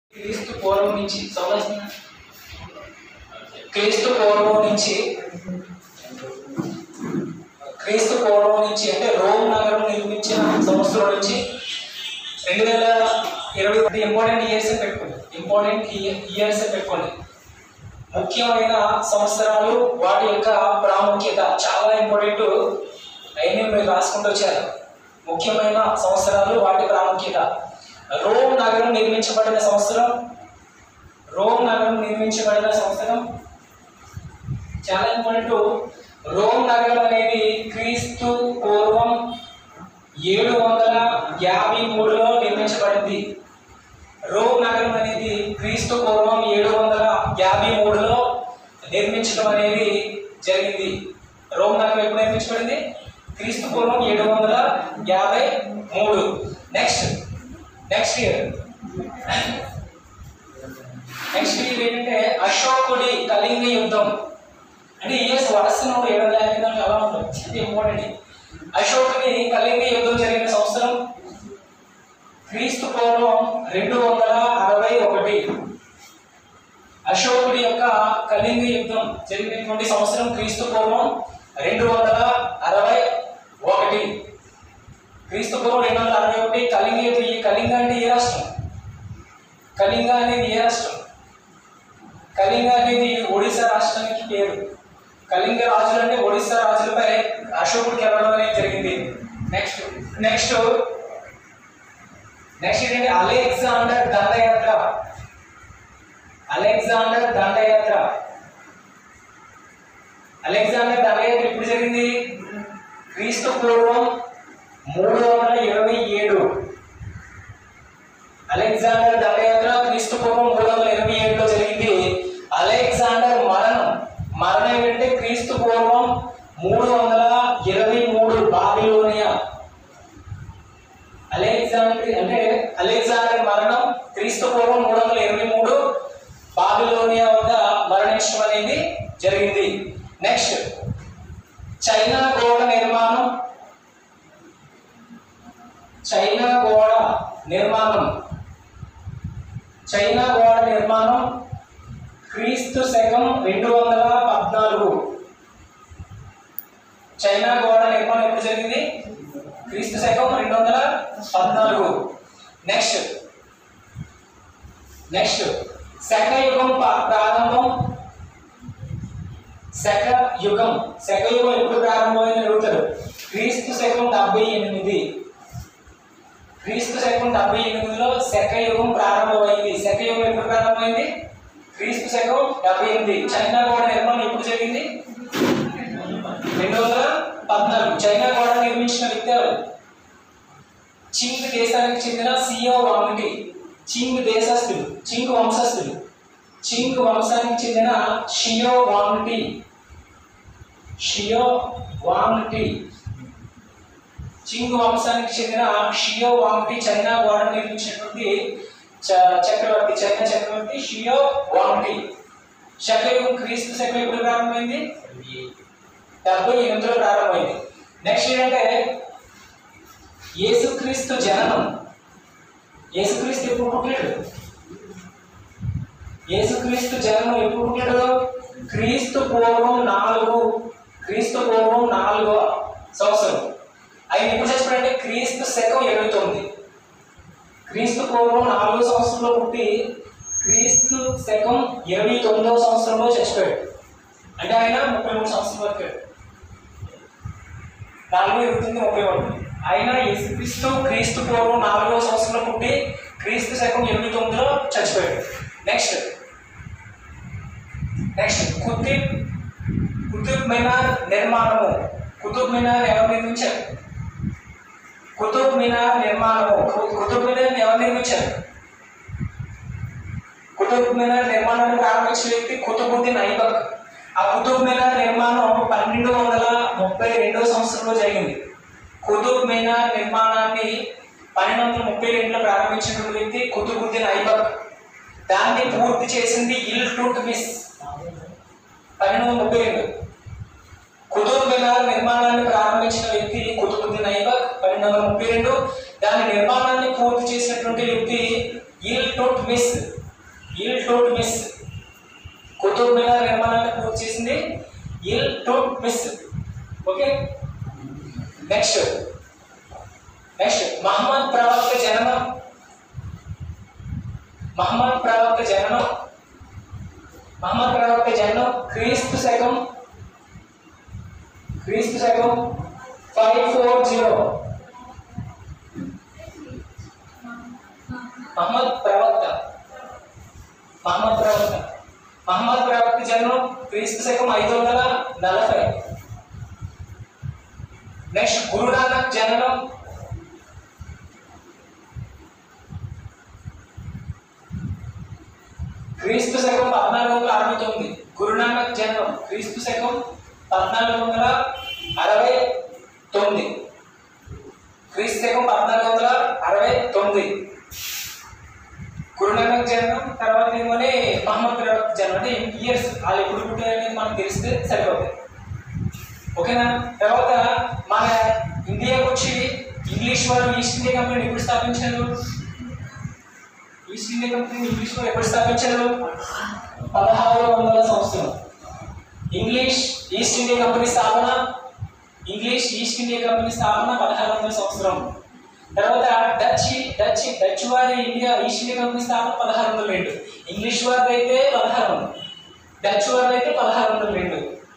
క్రీస్తు పూర్వం నుంచి సమస్య క్రీస్తు పూర్వం నుంచి క్రీస్తు పూర్వం నుంచి అంటే రోమ్ నగరం నిర్మించిన సంవత్సరం నుంచి రెండు వేల ఇరవై ఒకటి ఇంపార్టెంట్ ఇయర్స్ పెట్టుకోండి ఇంపార్టెంట్ ఇయర్స్ పెట్టుకోండి ముఖ్యమైన సంవత్సరాలు వాటి యొక్క ప్రాముఖ్యత చాలా ఇంపార్టెంట్ అవన్నీ మీరు రాసుకుంటూ వచ్చారు ముఖ్యమైన సంవత్సరాలు వాటి ప్రాముఖ్యత రోమ్ నగరం నిర్మించబడిన సంవత్సరం రోమ్ నగరం నిర్మించబడిన సంవత్సరం చాలా ఇంపార్టెంట్ రోమ్ నగరం అనేది క్రీస్తు పూర్వం ఏడు వందల యాభై మూడులో నిర్మించబడింది రోమ్ నగరం అనేది క్రీస్తు పూర్వం ఏడు వందల యాభై మూడులో నిర్మించడం అనేది జరిగింది రోమ్ నగరం ఎప్పుడు నిర్మించబడింది క్రీస్తు పూర్వం ఏడు వందల యాభై మూడు next next year next year ఏంటంటే అశోకుడి కళింగ యుద్ధం అంటే ఇయర్స్ వరుసను ఏడు వందల యాభై నాలుగు అలా ఉంటుంది అంటే ఇంపార్టెంట్ అశోకుని కళింగ యుద్ధం జరిగిన సంవత్సరం క్రీస్తు పూర్వం రెండు వందల అరవై ఒకటి అశోకుడి యొక్క కళింగ యుద్ధం జరిగినటువంటి సంవత్సరం క్రీస్తు పూర్వం రెండు వందల అరవై ఒకటి క్రీస్తు పూర్వం రెండు వందల అరవై ఒకటి కళింగ యుద్ధం ఈ కళింగ అంటే ఏ రాష్ట్రం కళింగ అనేది ఏ రాష్ట్రం కళింగ అనేది ఒడిశా రాష్ట్రానికి పేరు కళింగ రాజులు అంటే ఒడిశా రాజులపై అశోకుడు గెలవడం అనేది జరిగింది నెక్స్ట్ నెక్స్ట్ నెక్స్ట్ ఏంటంటే అలెగ్జాండర్ దండయాత్ర అలెగ్జాండర్ దండయాత్ర అలెగ్జాండర్ దండయాత్ర ఎప్పుడు జరిగింది క్రీస్తు పూర్వం మూడు వందల ఇరవై ఏడు అలెగ్జాండర్ దండయాత్ర క్రీస్తు పూర్వం మూడు వందల ఇరవై ఏడులో జరిగింది అలెగ్జాండర్ మరణం మరణం ఏంటంటే క్రీస్తు పూర్వం మూడు వందల ఇరవై మూడు బాబిలోనియా అలెగ్జాండర్ అంటే అలెగ్జాండర్ మరణం క్రీస్తు పూర్వం మూడు వందల ఇరవై మూడు బాబిలోనియా వద్ద మరణించడం అనేది జరిగింది నెక్స్ట్ చైనా గోడ నిర్మాణం చైనా గోడ నిర్మాణం చైనా గోడ నిర్మాణం క్రీస్తు శకం రెండు వందల పద్నాలుగు చైనా గోడ నిర్మాణం ఎప్పుడు జరిగింది క్రీస్తు శకం రెండు వందల పద్నాలుగు నెక్స్ట్ నెక్స్ట్ శక యుగం ప- ప్రారంభం శక యుగం శక యుగం ఎప్పుడు ప్రారంభమైంది అడుగుతారు క్రీస్తు శకం డెబ్బై ఎనిమిది క్రీస్తు శకం డెబ్బై ఎనిమిదిలో శక యుగం ప్రారంభమైంది శక యుగం ఎప్పుడు ప్రారంభమైంది క్రీస్తు శకం డెబ్బై ఎనిమిది చైనా గోడ నిర్మాణం ఎప్పుడు జరిగింది రెండు వందల పద్నాలుగు చైనా గోడ నిర్మించిన వ్యక్తి ఎవరు చింగ్ దేశానికి చెందిన సియో వాంగ్టి చింగ్ దేశస్థులు చింగ్ వంశస్థులు చింగ్ వంశానికి చెందిన షియో వాంగ్టి షియో వాంగ్టి చింగ్ వంశానికి చెందిన షియో వాంగ్టి చైనా గోడ నిర్మించినటువంటి చ- చక్రవర్తి చైనా చక్రవర్తి షియో వాంగ్టి శకయుగం క్రీస్తు శకం ఎప్పుడు ప్రారంభమైంది డెబ్బై ఎనిమిదిలో ప్రారంభమైంది నెక్స్ట్ ఏంటంటే యేసుక్రీస్తు జననం యేసుక్రీస్తు ఎప్పుడు పుట్టాడు యేసుక్రీస్తు జననం ఎప్పుడు పుట్టాడు క్రీస్తు పూర్వం నాలుగు క్రీస్తు పూర్వం నాలుగో సంవత్సరం ఆయన ఎప్పుడు చచ్చిపోయాడంటే క్రీస్తు శకం ఇరవై తొమ్మిది క్రీస్తు పూర్వం నాలుగో సంవత్సరంలో పుట్టి క్రీస్తు శకం ఇరవై తొమ్మిదవ సంవత్సరంలో చచ్చిపోయాడు అంటే ఆయన ముప్పై మూడు సంవత్సరాలు బతికాడు నాలుగు ఇరవై తొమ్మిది ముప్పై ఒకటి ఆయన యేసుక్రీస్తు క్రీస్తు పూర్వం నాలుగవ సంవత్సరంలో పుట్టి క్రీస్తు శకం ఎనిమిది తొమ్మిదిలో చచ్చిపోయాడు నెక్స్ట్ నెక్స్ట్ కుతుబ్ కుతుబ్ మినార్ నిర్మాణము కుతుబ్ మినార్ ఎవరు నిర్మించారు కుతుబ్ మినార్ నిర్మాణము కు- కుతుబ్ మినార్ ఎవరు నిర్మించారు కుతుబ్ మినార్ నిర్మాణాన్ని ప్రారంభించిన వ్యక్తి కుతుబుద్దీన్ ఐబక్ ఆ కుతుబ్ మినార్ నిర్మాణం పన్నెండు వందల ముప్పై రెండో సంవత్సరంలో జరిగింది కుతుబ్ మినార్ నిర్మాణాన్ని పన్నెండు వందల ముప్పై రెండులో ప్రారంభించినటువంటి వ్యక్తి కుతుబుద్దీన్ ఐబక్ దాన్ని పూర్తి చేసింది ఇల్ టుట్ మిస్ పన్నెండు వందల ముప్పై రెండు కుతుబ్ మినార్ నిర్మాణాన్ని ప్రారంభించిన వ్యక్తి కుతుబుద్దీన్ ఐబక్ పన్నెండు వందల ముప్పై రెండు దాని నిర్మాణాన్ని పూర్తి చేసినటువంటి వ్యక్తి Iltutmish Iltutmish Qutub Minar నిర్మాణాన్ని పూర్తి చేసింది Iltutmish okay next next Muhammad ప్రవక్త జననం మహమ్మద్ ప్రవక్త జననం మహమ్మద్ ప్రవక్త జననం క్రీస్తు శకం క్రీస్తు శకం ఫైవ్ ఫోర్ జీరో మహమ్మద్ ప్రవక్త మహమ్మద్ ప్రవక్త మహమ్మద్ ప్రవక్త జన్మం క్రీస్తు శకం ఐదు వందల నలభై నెక్స్ట్ గురునానక్ జననం క్రీస్తు శకం పద్నాలుగు వందల అరవై తొమ్మిది గురునానక్ జన్మం క్రీస్తు శకం పద్నాలుగు వందల అరవై తొమ్మిది క్రీస్తు శకం పద్నాలుగు వందల అరవై తొమ్మిది గురునానక్ జన్మం తర్వాత ఏమోనే మహమ్మద్ ప్రవక్త జన్మం అంటే ఇయర్స్ వాళ్ళు ఎప్పుడు పుట్టారనేది మనకు తెలిస్తే సరిపోతుంది ఓకేనా తర్వాత మన ఇండియాకి వచ్చి ఇంగ్లీష్ వారు ఈస్ట్ ఇండియా కంపెనీ ఎప్పుడు స్థాపించారు ఈస్ట్ ఇండియా కంపెనీ ఇంగ్లీష్ వారు ఎప్పుడు స్థాపించారు పదహారు వందల సంవత్సరం ఇంగ్లీష్ ఈస్ట్ ఇండియా కంపెనీ స్థాపన ఇంగ్లీష్ ఈస్ట్ ఇండియా కంపెనీ స్థాపన పదహారు వందల సంవత్సరం తర్వాత డచ్ డచ్ డచ్ వారి ఇండియా ఈస్ట్ ఇండియా కంపెనీ స్థాపన పదహారు వందల రెండు ఇంగ్లీష్ వారిది అయితే పదహారు వందలు డచ్ వారిది అయితే పదహారు వందల రెండు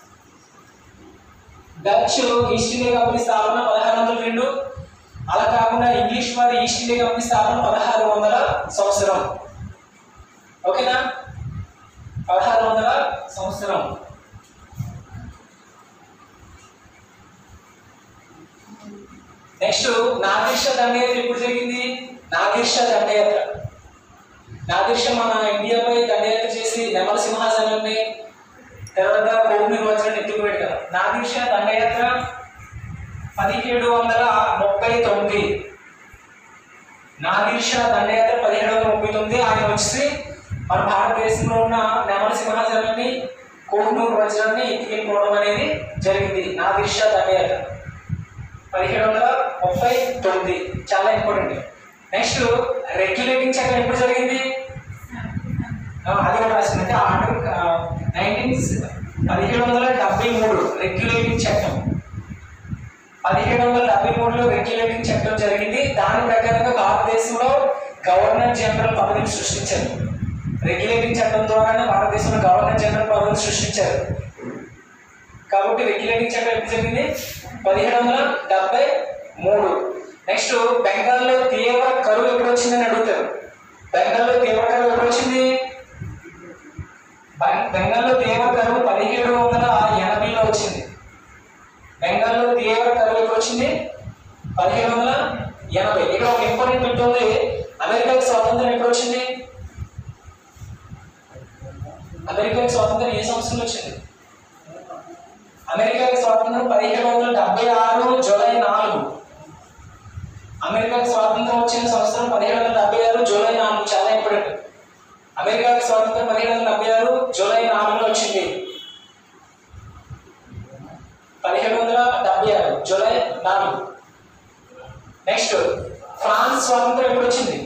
డచ్ ఈస్ట్ ఇండియా కంపెనీ స్థాపన పదహారు వందల రెండు అలా కాకుండా ఇంగ్లీష్ వారి ఈస్ట్ ఇండియా కంపెనీ స్థాపన పదహారు వందల సంవత్సరం ఓకేనా పదహారు వందల సంవత్సరం నెక్స్ట్ నాగేశ దండయాత్ర ఎప్పుడు జరిగింది నాగేశ దండయాత్ర నాగేశ మన ఇండియాపై దండయాత్ర చేసి నెమల సింహాసనాన్ని తర్వాత కోమి నిర్వచనాన్ని ఎత్తుకుపోయాడు కదా నాగేశ దండయాత్ర పదిహేడు వందల ముప్పై తొమ్మిది నాగేశ దండయాత్ర పదిహేడు వందల ముప్పై తొమ్మిది ఆయన వచ్చి మన భారతదేశంలో ఉన్న నెమల సింహాసనాన్ని కోహినూరు వజ్రాన్ని ఎత్తుకెళ్ళిపోవడం అనేది జరిగింది నాగేశ దండయాత్ర పదిహేడు వందల ముప్పై తొమ్మిది చాలా ఇంపార్టెంట్ నెక్స్ట్ రెగ్యులేటింగ్ చట్టం ఎప్పుడు జరిగింది ఆ, అది కూడా రాసింది అంటే ఆర్డర్ నైన్టీన్ పదిహేడు వందల డెబ్బై మూడు రెగ్యులేటింగ్ చట్టం పదిహేడు వందల డెబ్బై మూడులో రెగ్యులేటింగ్ చట్టం జరిగింది దాని ప్రకారంగా భారతదేశంలో గవర్నర్ జనరల్ పదవిని సృష్టించారు రెగ్యులేటింగ్ చట్టం ద్వారానే భారతదేశంలో గవర్నర్ జనరల్ పదవిని సృష్టించారు కాబట్టి రెగ్యులేటింగ్ చట్టం ఎప్పుడు జరిగింది పదిహేడు వందల డెబ్బై మూడు నెక్స్ట్ బెంగాల్లో తీవ్ర కరువు ఎప్పుడు వచ్చిందని అడుగుతారు బెంగాల్లో తీవ్ర కరువు ఎప్పుడు వచ్చింది బెం- బెంగాల్లో తీవ్ర కరువు పదిహేడు వందల ఎనభైలో వచ్చింది బెంగాల్లో తీవ్ర కరువు ఎప్పుడు వచ్చింది పదిహేడు వందల ఎనభై ఇక్కడ ఒక ఇంపార్టెంట్ బిట్ ఉంది అమెరికాకి స్వాతంత్రం ఎప్పుడు వచ్చింది అమెరికాకి స్వాతంత్రం ఏ సంవత్సరంలో వచ్చింది అమెరికాకి స్వాతంత్రం పదిహేడు వందల డెబ్బై ఆరు జూలై నాలుగు అమెరికాకి స్వాతంత్రం వచ్చిన సంవత్సరం పదిహేడు వందల డెబ్బై ఆరు జూలై నాలుగు చాలా ఇంపార్టెంట్ అమెరికాకి స్వాతంత్రం పదిహేడు వందల డెబ్బై ఆరు జూలై నాలుగులో వచ్చింది పదిహేడు వందల డెబ్బై ఆరు జూలై నాలుగు నెక్స్ట్ ఫ్రాన్స్ స్వాతంత్రం ఎప్పుడు వచ్చింది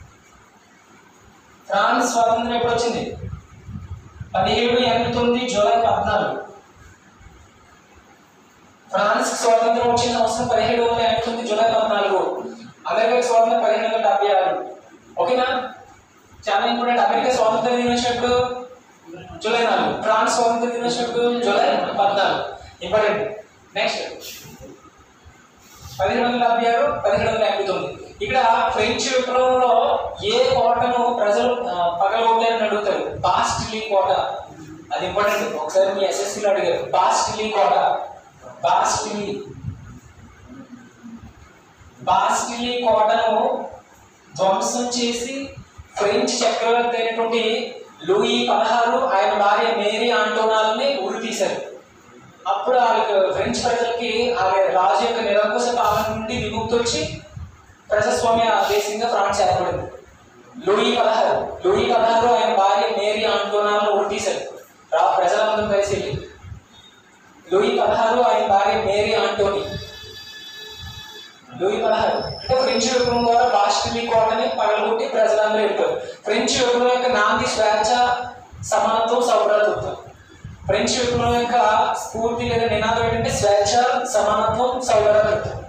ఫ్రాన్స్ స్వాతంత్రం ఎప్పుడు వచ్చింది పదిహేడు ఎనభై తొమ్మిది జూలై పద్నాలుగు ఫ్రాన్స్ స్వాతంత్రం వచ్చిన సంవత్సరం పదిహేడు వందల ఎనభై తొమ్మిది జూలై పద్నాలుగు అమెరికా స్వాతంత్రం పదిహేడు వందల డెబ్బై ఆరు ఓకేనా చాలా ఇంపార్టెంట్ అమెరికా స్వాతంత్ర దినోత్సవం ఎప్పుడు జూలై నాలుగు ఫ్రాన్స్ స్వాతంత్ర దినోత్సవం ఎప్పుడు జూలై పద్నాలుగు ఇంపార్టెంట్ నెక్స్ట్ పదిహేడు వందల డెబ్బై ఆరు పదిహేడు వందల ఎనభై తొమ్మిది ఇక్కడ ఫ్రెంచ్ విప్లవంలో ఏ కోటను ప్రజలు ఆ, పగలగొట్టారని అడుగుతారు బాస్టిలీ కోట అది ఇంపార్టెంట్ ఒకసారి మీ ఎస్ఎస్సీలో అడిగారు బాస్టిలీ కోట బాస్టిలీ బాస్టిలీ కోటను ధ్వంసం చేసి ఫ్రెంచ్ చక్రవర్తి అయినటువంటి లూయి పదహారు ఆయన భార్య మేరీ ఆంటోనాల్ని ఉరి తీశారు అప్పుడు వాళ్ళకి ఫ్రెంచ్ ప్రజలకి ఆమె రాజు యొక్క నిరంకుశ పాలన నుండి విముక్తి వచ్చి ప్రజాస్వామ్య దేశంగా ఫ్రాన్స్ ఏర్పడింది లూయి పదహారు లూయి పదహారు ఆయన భార్య మేరీ ఆంటోనాల్ని ఉరి తీశారు రా ప్రజలందరూ కలిసి వెళ్ళి లూయి పదహారు ఆయన భార్య మేరీ ఆంటోనీ లూయి పదహారు అంటే ఫ్రెంచ్ విప్లవం ద్వారా బాస్టిలీ కోటని పగలగొట్టి ప్రజలందరూ వెళ్ళిపోయారు ఫ్రెంచ్ విప్లవం యొక్క నాంది స్వేచ్ఛ సమానత్వం సౌభ్రతత్వం ఫ్రెంచ్ విప్లవం యొక్క స్ఫూర్తి లేదా నినాదం ఏంటంటే స్వేచ్ఛ సమానత్వం సౌభ్రతత్వం